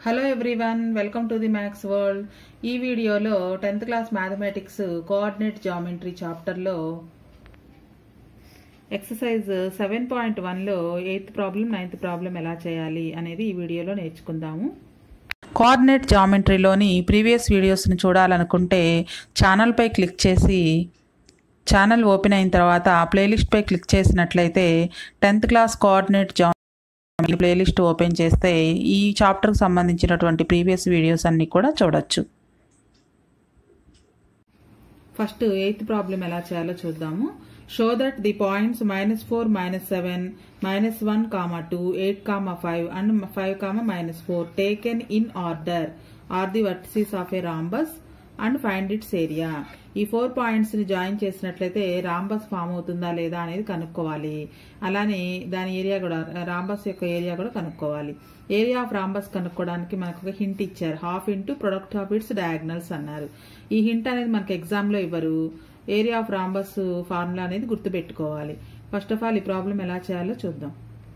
Hello everyone welcome to the maths world ఈ వీడియోలో tenth class mathematics coordinate geometry చాప్టర్లో exercise seven point వన్లో eighth problem ninth problem ఎలా చేయాలి అనేది ఈ వీడియోలో నేర్చుకుందాము కోఆర్డినేట్ జామెట్రీలోని ప్రీవియస్ వీడియోస్ని చూడాలనుకుంటే ఛానల్పై క్లిక్ చేసి ఛానల్ ఓపెన్ అయిన తర్వాత ప్లేలిస్ట్పై క్లిక్ చేసినట్లయితే టెన్త్ క్లాస్ కోఆర్డినేట్ జా ఈ ప్లేలిస్ట్ ఓపెన్ చేస్తే ఈ చాప్టర్కి సంబంధించినటువంటి ప్రీవియస్ వీడియోస్ అన్నీ కూడా చూడొచ్చు ఫస్ట్ ఎయిత్ ప్రాబ్లం ఎలా చేయాలో చూద్దాము show that the points minus four minus seven minus one comma two eight comma five and five comma minus four taken in order are the vertices of a rhombus and find its area ఈ four points ని join చేసినట్లయితే rhombus form అవుతుందా లేదా అనేది కనుక్కోవాలి అలానే దాని area కూడా రాంబస్ యొక్క ఏరియా కూడా కనుక్కోవాలి ఏరియా ఆఫ్ రాంబస్ కనుక్కోవడానికి మనకు ఒక హింట్ ఇచ్చారు half into product of its diagonals అన్నారు ఈ హింట్ అనేది మనకి ఎగ్జామ్ లో ఇవ్వరు ఏరియా ఆఫ్ రాంబస్ ఫార్ములా అనేది గుర్తుపెట్టుకోవాలి ఫస్ట్ ఆఫ్ ఆల్ ఈ ప్రాబ్లం ఎలా చేయాలో చూద్దాం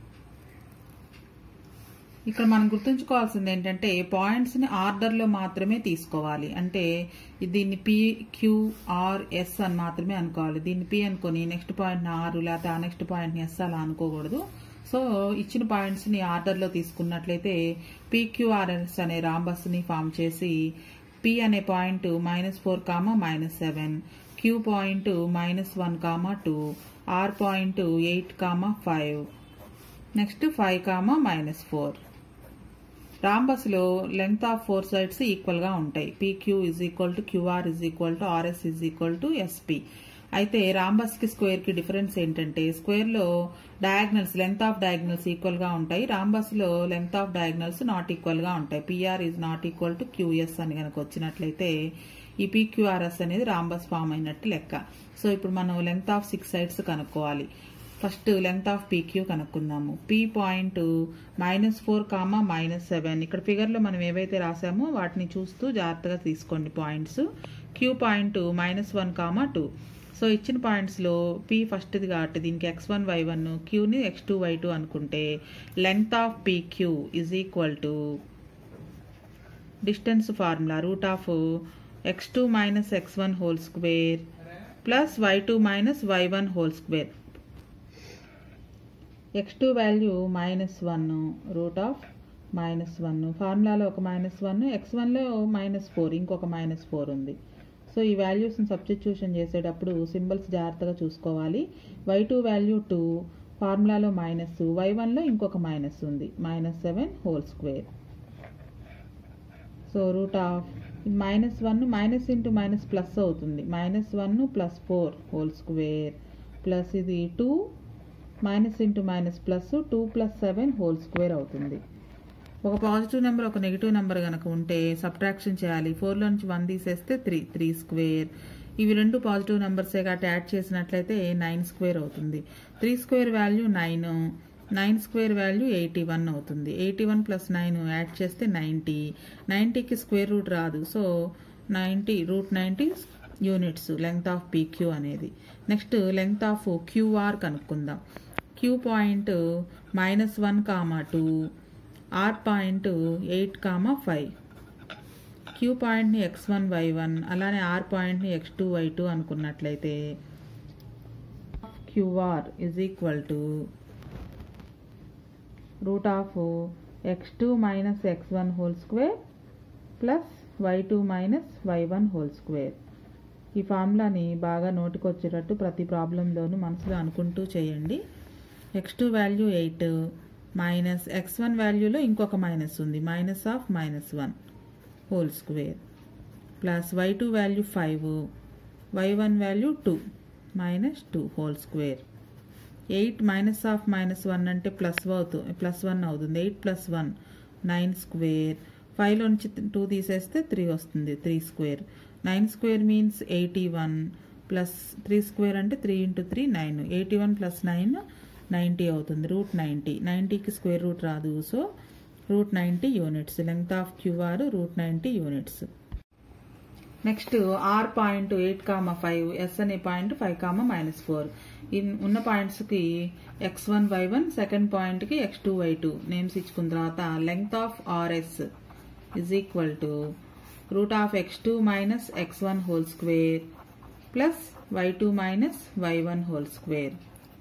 ఇక్కడ మనం గుర్తుంచుకోవాల్సింది ఏంటంటే పాయింట్స్ ని ఆర్డర్ లో మాత్రమే తీసుకోవాలి అంటే దీన్ని పి క్యూ ఆర్ ఎస్ అని మాత్రమే అనుకోవాలి దీన్ని పి అనుకొని నెక్స్ట్ పాయింట్ ఆర్ లేకపోతే ఆ నెక్స్ట్ పాయింట్ ఎస్ అలా అనుకోకూడదు సో ఇచ్చిన పాయింట్స్ ని ఆర్డర్ లో తీసుకున్నట్లయితే పిక్యూఆర్ఎస్ అనే రాంబస్ ని ఫామ్ చేసి పి అనే point minus four comma minus seven Q point minus one comma two R point eight comma five next five comma minus four rhombus లో length of four sides equal గా ఉంటాయి PQ is equal to QR is equal to RS is equal to SP అయితే rhombus కి square కి difference ఏంటంటే square లో diagonals length of diagonals equal గా ఉంటాయి రాంబస్ లో length of diagonals not equal గా ఉంటాయి PR is not equal to QS అని కనుక వచ్చినట్లయితే ఈ పీక్యూఆర్ఎస్ అనేది రాంబస్ ఫామ్ అయినట్టు లెక్క సో ఇప్పుడు మనం లెంగ్త్ ఆఫ్ సిక్స్ సైడ్స్ కనుక్కోవాలి ఫస్ట్ లెంగ్త్ ఆఫ్ పీక్యూ కనుక్కుందాము P point minus four comma minus seven ఇక్కడ ఫిగర్లో మనం ఏవైతే రాసామో వాటిని చూస్తూ జాగ్రత్తగా తీసుకోండి points Q point minus one comma two so ఇచ్చిన పాయింట్స్లో పీ ఫస్ట్ది కాబట్టి దీనికి ఎక్స్ వన్ వై వన్ క్యూని ఎక్స్ టూ వై టూ అనుకుంటే length of PQ is equal to distance formula root of x two minus x one whole square plus y two minus y one whole square x two value minus one root of minus one ఫార్ములాలో ఒక minus one x వన్లో minus four ఇంకొక minus four ఉంది so ఈ వాల్యూస్ని substitution చేసేటప్పుడు symbols జాగ్రత్తగా చూసుకోవాలి వై టూ వాల్యూ టూ ఫార్ములాలో మైనస్ వై వన్లో ఇంకొక మైనస్ ఉంది minus seven whole square so root of minus one minus into minus plus అవుతుంది minus one plus four whole square plus ఇది two minus into minus plus two plus seven whole square అవుతుంది ఒక positive number ఒక negative number కనుక ఉంటే subtraction చేయాలి ఫోర్లో నుంచి వన్ తీసేస్తే త్రీ త్రీ స్క్వేర్ ఇవి రెండు పాజిటివ్ నెంబర్సే కాబట్టి యాడ్ చేసినట్లయితే నైన్ స్క్వేర్ అవుతుంది three square value nine nine square value eighty one అవుతుంది eighty one plus nine add చేస్తే నైంటీ నైంటీకి స్క్వేర్ రూట్ రాదు so ninety root ninety units length of PQ అనేది నెక్స్ట్ లెంగ్త్ ఆఫ్ క్యూఆర్ కనుక్కుందాం Q point minus one comma two R point eight comma five Q పాయింట్ని x one y one అలానే R పాయింట్ని x two y two అనుకున్నట్లయితే QR is equal to root of x two minus x one whole square plus y two minus y one whole square ఈ ఫార్ములాని బాగా నోటికి వచ్చేటట్టు ప్రతి ప్రాబ్లంలోనూ మనసులో అనుకుంటూ చేయండి x two value eight minus x one వాల్యూలో ఇంకొక మైనస్ ఉంది minus of minus one whole square plus y two value five y one value two minus two whole square eight minus of minus one అంటే plus అవుతుంది plus one అవుతుంది eight plus one nine square ఫైవ్లో నుంచి two తీసేస్తే three వస్తుంది three square nine square means eighty one plus three square అంటే three into three nine eighty one plus nine ninety అవుతుంది root ninety నైంటీకి square root రాదు so root ninety units length of QR root ninety units next R point eight comma five S అనే point five comma minus four ఉన్న పాయింట్స్కి x one y one second పాయింట్కి x two y two names ఇచ్చుకున్న తర్వాత length of RS is equal to root of x two minus x one whole square plus y two minus y one whole square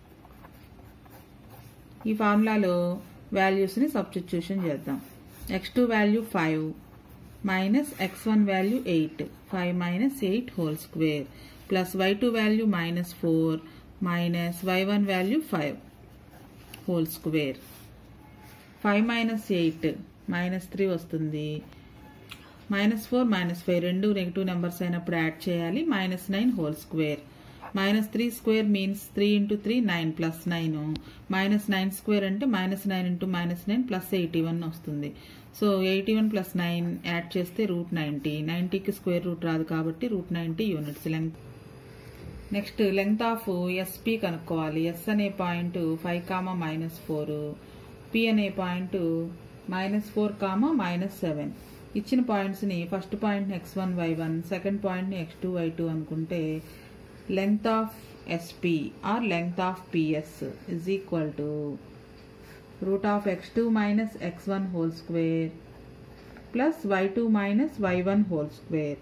ఈ ఫార్ములాలో వాల్యూస్ని substitution చేద్దాం x two value five minus x one value eight five minus eight whole square plus y two value minus four minus y one value five whole square five minus eight minus three వస్తుంది minus four minus five రెండు negative numbers అయినప్పుడు add చేయాలి minus nine whole square minus three square means three into three nine plus nine minus nine square అంటే minus nine into minus nine plus eighty one వస్తుంది so eighty one plus nine add చేస్తే root ninety నైంటీకి square root రాదు కాబట్టి root ninety units length next length of SP కనుక్కోవాలి S అనే point five comma minus four P అనే point minus four comma minus seven ఇచ్చిన పాయింట్స్ని first పాయింట్ని x one y one second పాయింట్ని ఎక్స్ టూ వై టూ అనుకుంటే length of SP or length of PS is equal to root of x two minus x one whole square plus y two minus y one whole square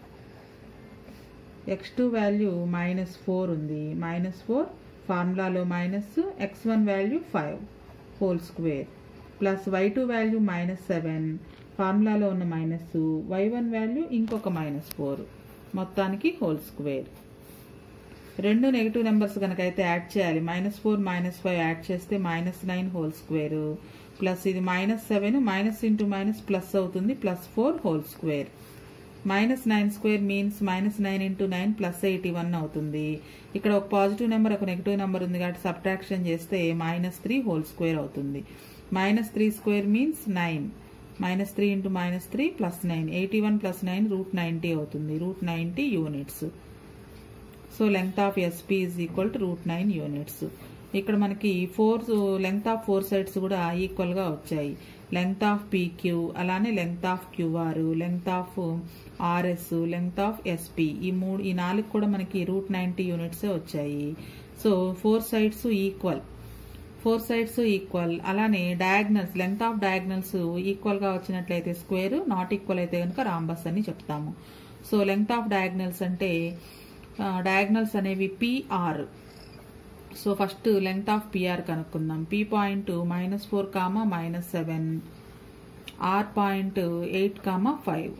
x two value minus four ఉంది minus four ఫార్ములాలో minus x one value five whole square plus y two value minus seven ఫార్ములాలో ఉన్న minus y one value ఇంకొక minus four మొత్తానికి whole square రెండు negative numbers కనుక అయితే add చేయాలి minus four minus five add చేస్తే minus nine whole square plus ఇది minus seven minus into minus plus అవుతుంది plus four whole square minus nine square means minus nine into nine plus eighty one అవుతుంది ఇక్కడ ఒక positive number ఒక negative number ఉంది కాబట్టి subtraction చేస్తే minus three whole square అవుతుంది minus three square means nine minus three into minus three plus nine eighty one plus nine root ninety అవుతుంది root ninety units so length of SP is equal to route nine units ఇక్కడ మనకి four length of four sides కూడా ఈక్వల్గా వచ్చాయి length of PQ అలానే length of QR length of RS length of SP ఈ మూడు ఈ నాలుగు కూడా మనకి రూట్ నైంటీ యూనిట్సే వచ్చాయి so four sides equal four sides equal అలానే డయాగ్నల్స్ లెంగ్త్ ఆఫ్ డయాగ్నల్స్ ఈక్వల్గా వచ్చినట్లయితే స్క్వేర్ నాట్ ఈక్వల్ అయితే కనుక రాంబస్ అని చెప్తాము సో లెంగ్త్ ఆఫ్ డయాగ్నల్స్ అంటే డయాగ్నల్స్ అనేవి PR so first length of PR కనుక్కుందాం P point minus four comma minus seven R point eight comma five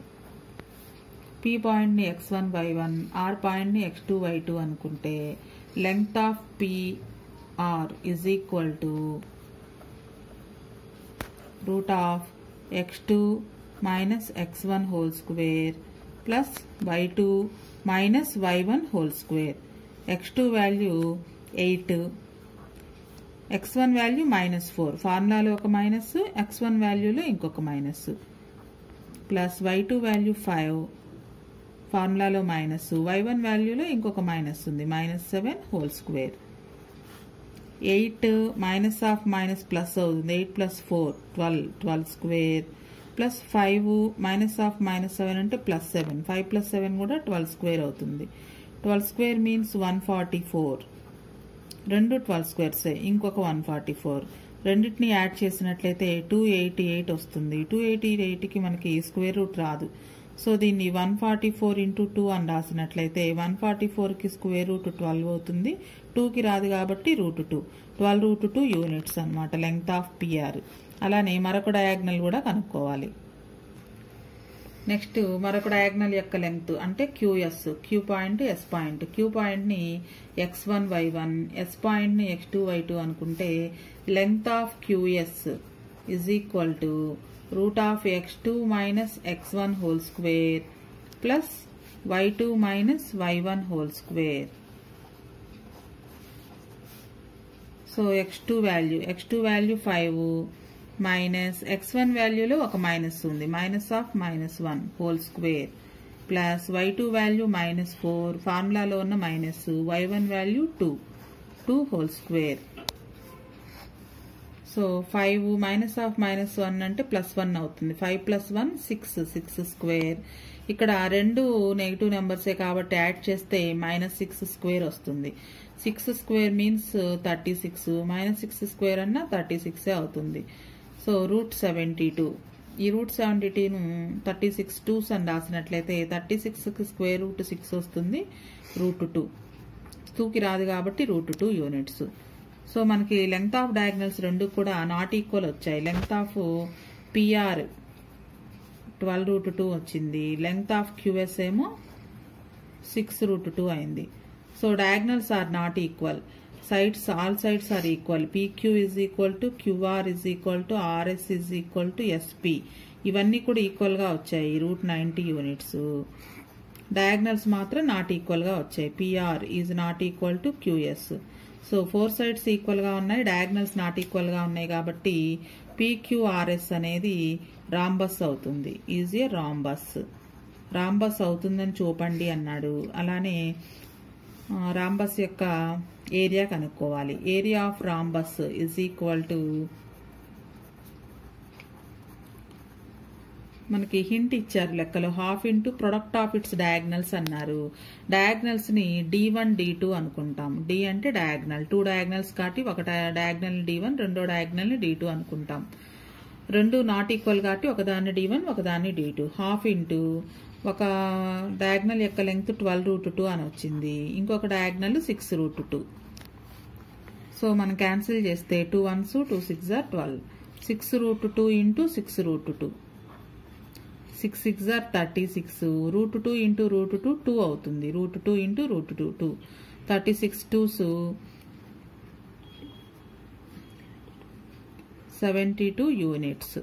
P పాయింట్ని x one y one R పాయింట్ని x two y two అనుకుంటే length of PR is equal to root of x two minus x one whole square plus y two minus y one whole square x two value eight X one value minus four ఫార్ములాలో ఒక minus x one వాల్యూలో ఇంకొక minus plus y two value five ఫార్ములాలో minus y one వాల్యూలో ఇంకొక minus ఉంది minus seven whole square eight minus of minus plus అవుతుంది eight plus four twelve twelve square plus five minus of minus seven అంటే plus seven five plus seven కూడా twelve square అవుతుంది twelve square means one forty four రెండు twelve స్క్వేర్సే ఇంకొక one forty four రెండింటిని add చేసినట్లయితే two eighty eight వస్తుంది two eighty ఎయిట్కి మనకి స్క్వేర్ రూట్ రాదు సో దీన్ని one forty four into two అని రాసినట్లయితే వన్ ఫార్టీ ఫోర్కి స్క్వేర్ రూట్ ట్వెల్వ్ అవుతుంది టూకి రాదు కాబట్టి root two twelve root two units అనమాట లెంగ్త్ ఆఫ్ పిఆర్ అలానే మరొక డయాగ్నల్ కూడా కనుక్కోవాలి నెక్స్ట్ మరొక డయాగ్నల్ యొక్క లెంగ్త్ అంటే QS Q point S point Q పాయింట్ని x one y one S పాయింట్ని ఎక్స్ టూ వై టూ అనుకుంటే length of QS is equal to root of x two minus x one whole square plus y two minus y one whole square so x two value x two value five minus x one వాల్యూలో ఒక minus ఉంది minus of minus one whole square plus y two value minus four ఫార్ములాలో ఉన్న minus y one value two two whole square so five minus of minus one అంటే plus one అవుతుంది five plus one six six square ఇక్కడ రెండు negative నెంబర్సే కాబట్టి add చేస్తే minus six square వస్తుంది six square means thirty six minus six square అన్న thirty సిక్సే అవుతుంది సో రూట్ సెవెంటీ టూ ఈ రూట్ సెవెంటీను థర్టీ సిక్స్ టూస్ అని రాసినట్లయితే థర్టీ సిక్స్కి స్క్వేర్ రూట్ సిక్స్ వస్తుంది రూట్ టూ టూకి రాదు కాబట్టి రూట్ టూ యూనిట్స్ సో మనకి లెంగ్త్ ఆఫ్ డయాగ్నల్స్ రెండు కూడా నాట్ ఈక్వల్ వచ్చాయి length of PR twelve root two వచ్చింది లెంగ్త్ ఆఫ్ క్యూఎస్ ఏమో సిక్స్ రూట్ టూ అయింది so diagonals are not equal sides all sides are equal PQ is equal to QR is equal to RS is equal to SP ఇవన్నీ కూడా ఈక్వల్గా వచ్చాయి root ninety units diagonals మాత్రం not ఈక్వల్గా వచ్చాయి PR is not equal to QS so four sides ఈక్వల్గా ఉన్నాయి diagonals not ఈక్వల్గా ఉన్నాయి కాబట్టి పీక్యూఆర్ఎస్ అనేది రాంబస్ అవుతుంది ఈజ్ ఏ రాంబస్ రాంబస్ అవుతుందని చూపండి అన్నాడు అలానే రాంబస్ యొక్క ఏరియా కనుక్కోవాలి area of rhombus is equal to మనకి హింట్ ఇచ్చారు లెక్కలో half into product of its diagonals అన్నారు డయాగ్నల్స్ ని డి వన్ డి టూ అనుకుంటాం డి అంటే డయాగ్నల్ టూ డయాగ్నల్స్ కాబట్టి ఒక డయాగ్నల్ డి వన్ రెండో డయాగ్నల్ ని డి టూ అనుకుంటాం రెండు నాట్ ఈక్వల్ కాబట్టి ఒకదాన్ని డి వన్ ఒకదాన్ని డి టూ హాఫ్ ఇంటూ ఒక డయాగ్నల్ యొక్క లెంగ్త్ ట్వెల్వ్ రూట్ టూ అని వచ్చింది ఇంకొక diagonal six root two so మనం క్యాన్సిల్ చేస్తే two ones two six are twelve six root two into six root two six six are thirty six root two into root two two అవుతుంది root two into root two two thirty six twos seventy two units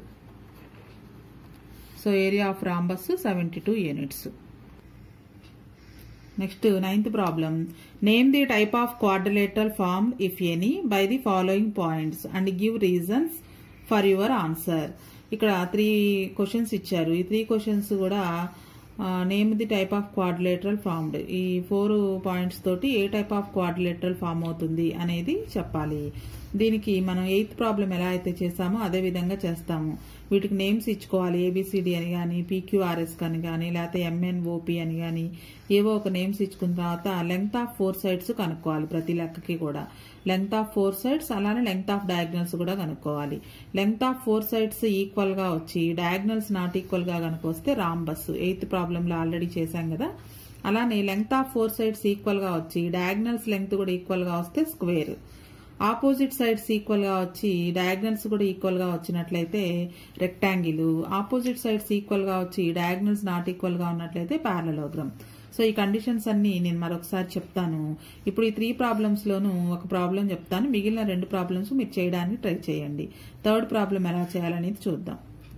so area of rhombus seventy two units next ninth problem name the type of quadrilateral form if any by the following points and give reasons for your answer ఇక్కడ three questions ఇచ్చారు ఈ three questions కూడా name the type of quadrilateral formed ఈ four points తోటి ఏ type of quadrilateral form అవుతుంది అనేది చెప్పాలి దీనికి మనం ఎయిత్ ప్రాబ్లం ఎలా అయితే చేస్తామో అదే విధంగా చేస్తాము వీటికి నేమ్స్ ఇచ్చుకోవాలి ఏబిసిడి అని కానీ పీక్యూఆర్ఎస్ అని కానీ లేకపోతే ఎంఎన్ఓపి అని కానీ ఏవో ఒక నేమ్స్ ఇచ్చుకున్న తర్వాత లెంగ్త్ ఆఫ్ ఫోర్ సైడ్స్ కనుక్కోవాలి ప్రతి లెక్కకి కూడా లెంగ్త్ ఆఫ్ ఫోర్ సైడ్స్ అలానే లెంగ్త్ ఆఫ్ డయాగ్నల్స్ కూడా కనుక్కోవాలి length of four sides equal గా వచ్చి డయాగ్నల్స్ నాట్ ఈక్వల్ గా కనుక వస్తే రాంబస్ ఎయిత్ ప్రాబ్లంలో ఆల్రెడీ చేశాం కదా అలానే length of four sides equal గా వచ్చి డయాగ్నల్స్ లెంగ్త్ కూడా ఈక్వల్ గా వస్తే స్క్వేర్ ఆపోజిట్ సైడ్స్ ఈక్వల్ గా వచ్చి డయాగ్నల్స్ కూడా ఈక్వల్ గా వచ్చినట్లయితే రెక్టాంగిల్ ఆపోజిట్ సైడ్స్ ఈక్వల్ గా వచ్చి డయాగ్నల్స్ నాట్ ఈక్వల్ గా ఉన్నట్లయితే ప్యారలోగ్రామ్ సో ఈ కండిషన్స్ అన్ని నేను మరొకసారి చెప్తాను ఇప్పుడు ఈ త్రీ ప్రాబ్లమ్స్ లోను ఒక ప్రాబ్లం చెప్తాను మిగిలిన రెండు ప్రాబ్లమ్స్ మీరు చేయడానికి ట్రై చేయండి థర్డ్ ప్రాబ్లం ఎలా చేయాలనేది చూద్దాం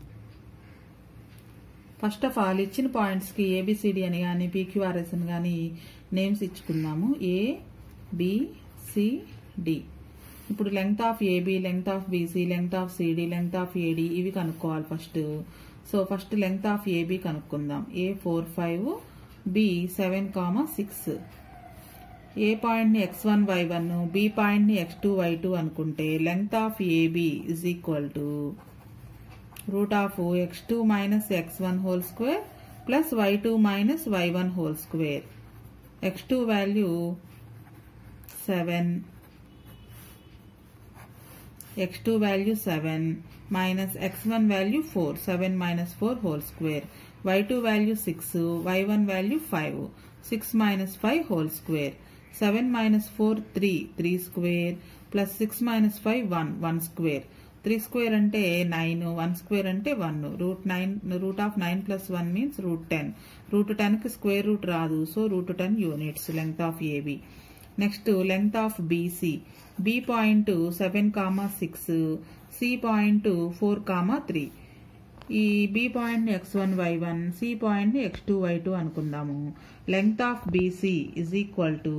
ఫస్ట్ ఆఫ్ ఆల్ ఇచ్చిన పాయింట్స్ కి ఏబిసిడి అని కానీ పీక్యూఆర్ఎస్ అని కానీ నేమ్స్ ఇచ్చుకుందాము ఏ బి సి డి ఇప్పుడు length of AB length of BC length of CD length of AD ఇవి కనుక్కోవాలి first so first length of AB కనుక్కుందాం A four five B seven comma six A point ని x one y one B point ని x two y two అనుకుంటే length of AB is equal to root of x two minus x one whole square plus y two minus y one whole square x two value seven x2 value 7 minus x1 value 4 7 minus 4 whole square y2 value 6 y1 value 5 6 minus 5 whole square 7 minus 4 3 3 square plus 6 minus 5 1 1 square 3 square అంటే 9 1 square అంటే 1 root 9 root of 9 plus 1 means root 10 root 10 కి square root రాదు so root 10 units length of AB next length of BC B point seven comma six C point four comma three ఈ B point x one y one C point x two y two అనుకుందాము length of BC is equal to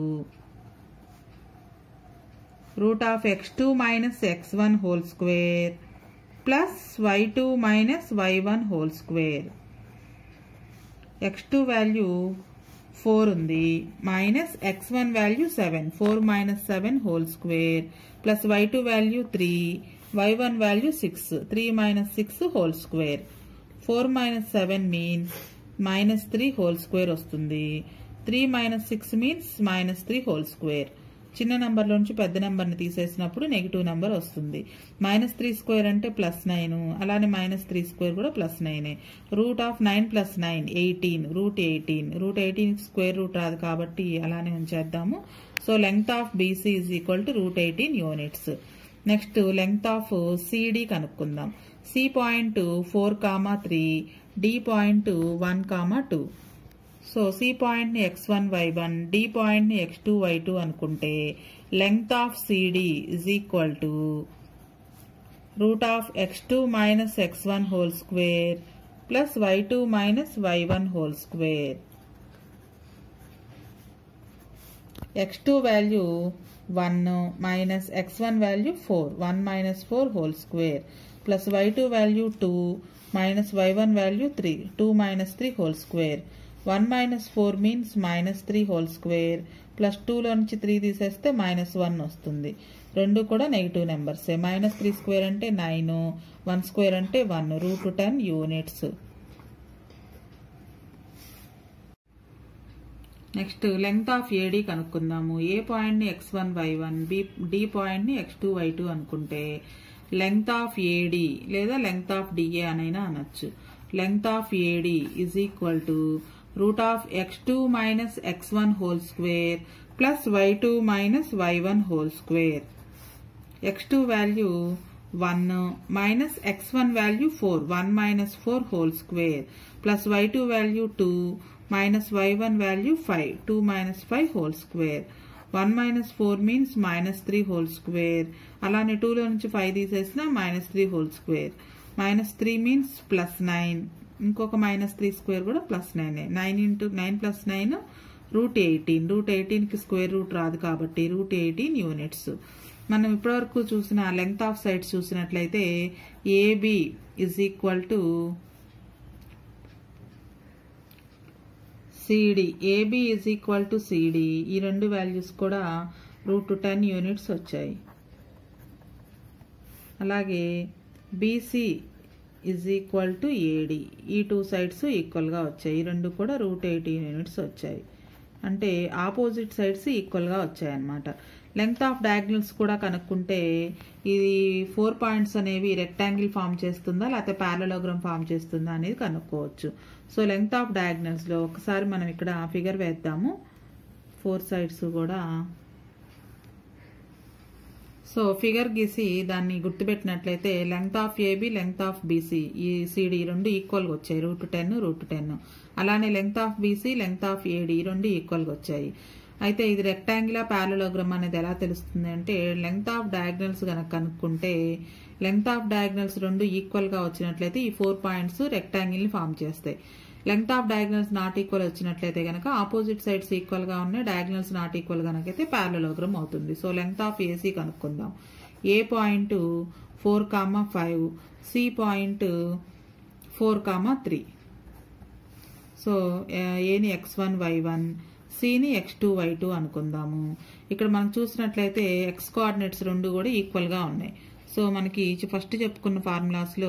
root of x two minus x one whole square plus y two minus y one whole square x two value four ఉంది minus x one value seven four minus seven whole square plus y two value three y one value six three minus six whole square four minus seven means minus three whole square వస్తుంది three minus six means minus three whole square చిన్న నెంబర్లోంచి పెద్ద నెంబర్ని తీసేసినప్పుడు negative number వస్తుంది minus three square అంటే plus nine అలానే minus three square కూడా ప్లస్ నైనే root of nine plus nine eighteen root eighteen root eighteen square root రాదు కాబట్టి అలానే ఉంచేద్దాము so length of BC is equal to root eighteen units next length of CD కనుక్కుందాం C point four comma three D point one comma two so C పాయింట్ని x one y one D పాయింట్ని x two y two అనుకుంటే length of CD is equal to root of x two minus x one whole square plus y two minus y one whole square x two value one minus x one value four one minus four whole square plus y two value two minus y one value three two minus three whole square one minus four means minus three whole square plus టూలో నుంచి three తీసేస్తే minus one వస్తుంది రెండు కూడా negative నెంబర్సే minus three square అంటే nine one square అంటే one root ten units next length of AD కనుక్కుందాము ఏ పాయింట్ని x one y one B D పాయింట్ని ఎక్స్ టూ వై టూ అనుకుంటే లెంగ్త్ ఆఫ్ ఏడి లేదా లెంగ్త్ ఆఫ్ డిఏ అనైనా అనొచ్చు length of AD is equal to root of x two minus x one whole square plus y two minus y one whole square x two value one minus x one value four one minus four whole square plus y two value two minus y one value five two minus five whole square one minus four means minus three whole square అలానే టూలో నుంచి five తీసేసిన minus three whole square minus three means plus nine ఇంకొక minus three square కూడా plus nine nine into nine plus nine root eighteen root ఎయిటీన్కి square root రాదు కాబట్టి root eighteen units మనం ఇప్పటివరకు చూసిన లెంగ్త్ ఆఫ్ సైడ్స్ చూసినట్లయితే AB is equal to CD AB is equal to CD ఈ రెండు వాల్యూస్ కూడా రూట్ టెన్ యూనిట్స్ వచ్చాయి అలాగే BC is equal to AD ఈ టూ సైడ్స్ ఈక్వల్గా వచ్చాయి ఈ రెండు కూడా రూట్ ఎయిటీన్ యూనిట్స్ వచ్చాయి అంటే ఆపోజిట్ సైడ్స్ ఈక్వల్గా వచ్చాయి అన్నమాట లెంగ్త్ ఆఫ్ డయాగ్నల్స్ కూడా కనుక్కుంటే ఇది ఫోర్ పాయింట్స్ అనేవి రెక్టాంగిల్ ఫామ్ చేస్తుందా లేకపోతే ప్యారలోగ్రామ్ ఫామ్ చేస్తుందా అనేది కనుక్కోవచ్చు సో లెంగ్త్ ఆఫ్ డయాగ్నల్స్లో ఒకసారి మనం ఇక్కడ ఫిగర్ వేద్దాము ఫోర్ సైడ్స్ కూడా సో ఫిగర్ గీసి దాన్ని గుర్తుపెట్టినట్లయితే length of AB length of BC ఈ సిడి రెండు ఈక్వల్గా వచ్చాయి రూట్ టెన్ రూట్ టెన్ అలానే length of BC length of AD ఈ రెండు ఈక్వల్గా వచ్చాయి అయితే ఇది రెక్టాంగులర్ ప్యారలోగ్రామ్ అనేది ఎలా తెలుస్తుంది అంటే లెంగ్త్ ఆఫ్ డయాగ్నల్స్ కనుక కనుక్కుంటే లెంగ్త్ ఆఫ్ డయాగ్నల్స్ రెండు ఈక్వల్గా వచ్చినట్లయితే ఈ ఫోర్ పాయింట్స్ రెక్టాంగిల్ని ఫామ్ చేస్తాయి length of diagonals not equal వచ్చినట్లయితే కనుక ఆపోజిట్ సైడ్స్ ఈక్వల్ గా ఉన్నాయి డయాగ్నల్స్ నాట్ ఈక్వల్ కనుకైతే ప్యారలోగ్రామ్ అవుతుంది సో లెంగ్త్ ఆఫ్ ఏసీ కనుక్కుందాం A point four comma five C point four comma three so ఏని ఎక్స్ వన్ వై వన్ సిని x two y two అనుకుందాము ఇక్కడ మనం చూసినట్లయితే ఎక్స్ కోఆర్డినేట్స్ రెండు కూడా ఈక్వల్గా ఉన్నాయి సో మనకి ఫస్ట్ చెప్పుకున్న ఫార్ములాస్లో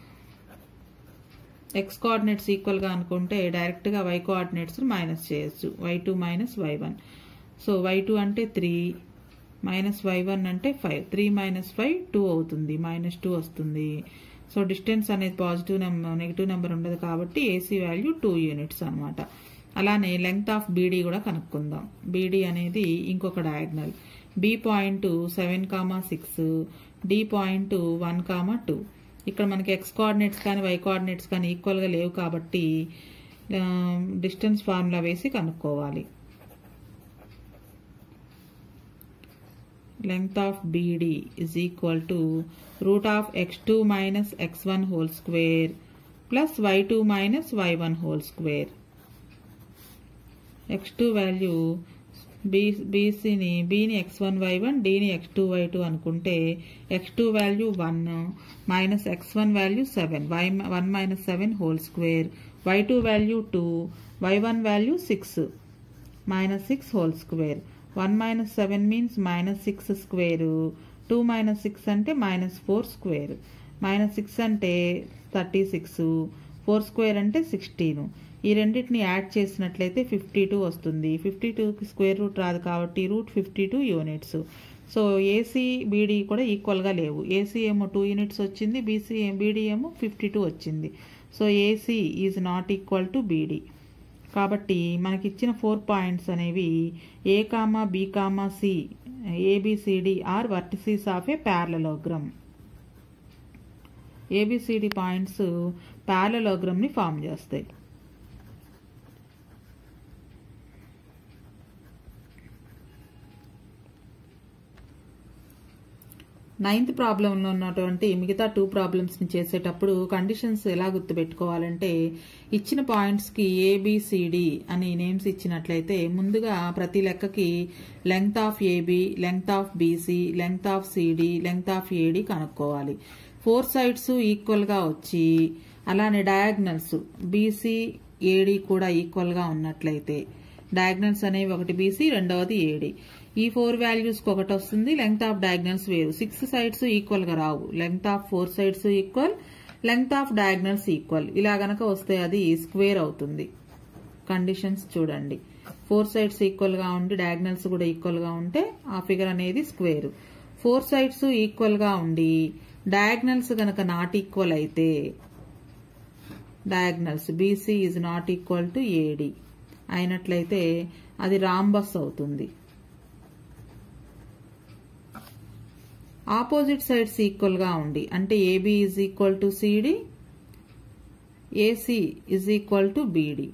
ఎక్స్ కోఆర్డినేట్స్ ఈక్వల్గా అనుకుంటే డైరెక్ట్గా వై కోఆర్డినేట్స్ మైనస్ చేయొచ్చు y two minus y one so y two అంటే త్రీ మైనస్ వై వన్ అంటే five three minus five two అవుతుంది మైనస్ టూ వస్తుంది సో డిస్టెన్స్ అనేది పాజిటివ్ నెంబర్ నెగిటివ్ నెంబర్ ఉండదు కాబట్టి ఏసీ వాల్యూ టూ యూనిట్స్ అనమాట అలానే లెంగ్త్ ఆఫ్ బీడీ కూడా కనుక్కుందాం బీడీ అనేది ఇంకొక diagonal B point seven comma six D point one comma two ఇక్కడ మనకి ఎక్స్ కోఆర్డినేట్స్ కానీ వై కోఆర్డినేట్స్ కానీ ఈక్వల్గా లేవు కాబట్టి డిస్టెన్స్ ఫార్ములా వేసి కనుక్కోవాలి length of BD is equal to root of x2 minus x1 whole square plus y2 minus y1 whole square. x2 value B బీసీని బీని ఎక్స్ వన్ వై వన్ డీని ఎక్స్ టూ వై టూ అనుకుంటే x two value one minus x one value seven y one minus seven whole square y two value two y one value six minus six whole square one minus seven means minus six square two minus six అంటే minus four square minus six అంటే thirty six four square అంటే sixteen ఈ రెండింటిని add చేసినట్లయితే fifty two వస్తుంది fifty టూకి square root రాదు కాబట్టి root fifty two units so AC BD కూడా ఈక్వల్గా లేవు ఏసీ ఏమో టూ యూనిట్స్ వచ్చింది బీసీ బీడీ ఏమో ఫిఫ్టీ టూ వచ్చింది so AC is not equal to BD కాబట్టి మనకి ఇచ్చిన ఫోర్ పాయింట్స్ అనేవి A comma B comma C ABCD are vertices of a parallelogram ABCD points ప్యారలలోగ్రమ్ని ఫామ్ చేస్తాయి నైన్త్ ప్రాబ్లంలో ఉన్నటువంటి మిగతా టూ ప్రాబ్లమ్స్ని చేసేటప్పుడు కండిషన్స్ ఎలా గుర్తుపెట్టుకోవాలంటే ఇచ్చిన పాయింట్స్కి ఏబిసిడి అని నేమ్స్ ఇచ్చినట్లయితే ముందుగా ప్రతి లెక్కకి length of AB length of BC length of CD length of AD కనుక్కోవాలి ఫోర్ సైడ్స్ ఈక్వల్గా వచ్చి అలానే డయాగ్నల్స్ బీసీ ఏడి కూడా ఈక్వల్గా ఉన్నట్లయితే డయాగ్నల్స్ అనేవి ఒకటి బీసీ రెండవది ఏడి ఈ ఫోర్ వాల్యూస్కి ఒకటి వస్తుంది లెంగ్త్ ఆఫ్ డయాగ్నల్స్ వేరు సిక్స్ సైడ్స్ ఈక్వల్గా రావు length of four sides equal length of diagonals equal ఇలా గనక వస్తే అది స్క్వేర్ అవుతుంది కండిషన్స్ చూడండి ఫోర్ సైడ్స్ ఈక్వల్గా ఉండి డయాగ్నల్స్ కూడా ఈక్వల్గా ఉంటే ఆ ఫిగర్ అనేది స్క్వేర్ ఫోర్ సైడ్స్ ఈక్వల్గా ఉండి డయాగ్నల్స్ గనక నాట్ ఈక్వల్ అయితే diagonals BC is not equal to AD అయినట్లయితే అది రాంబస్ అవుతుంది ఆపోజిట్ సైడ్స్ ఈక్వల్గా ఉండి అంటే AB is equal to CD AC is equal to BD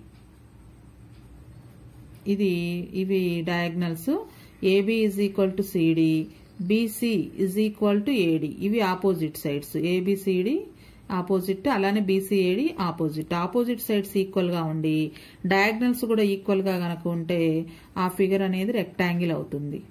ఇది ఇవి diagonals AB is equal to CD BC is equal to AD ఇవి opposite sides ABCD opposite అలానే బీసీఏడి ఆపోజిట్ ఆపోజిట్ సైడ్స్ ఈక్వల్గా ఉండి diagonals కూడా ఈక్వల్గా కనుక ఉంటే ఆ ఫిగర్ అనేది రెక్టాంగిల్ అవుతుంది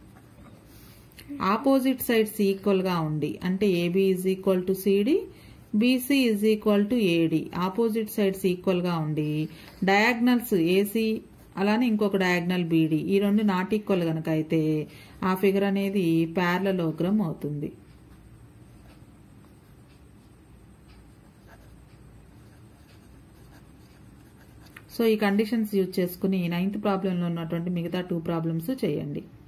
ఆపోజిట్ సైడ్స్ ఈక్వల్గా ఉండి అంటే AB is equal to CD BC is equal to AD opposite sides ఈక్వల్గా ఉండి డయాగ్నల్స్ ఏసీ అలానే ఇంకొక డయాగ్నల్ బీడి ఈ రెండు నాట్ ఈక్వల్ కనుక అయితే ఆ ఫిగర్ అనేది ప్యారలలోగ్రమ్ అవుతుంది సో ఈ కండిషన్స్ యూజ్ చేసుకుని నైన్త్ ప్రాబ్లంలో ఉన్నటువంటి మిగతా టూ ప్రాబ్లమ్స్ చేయండి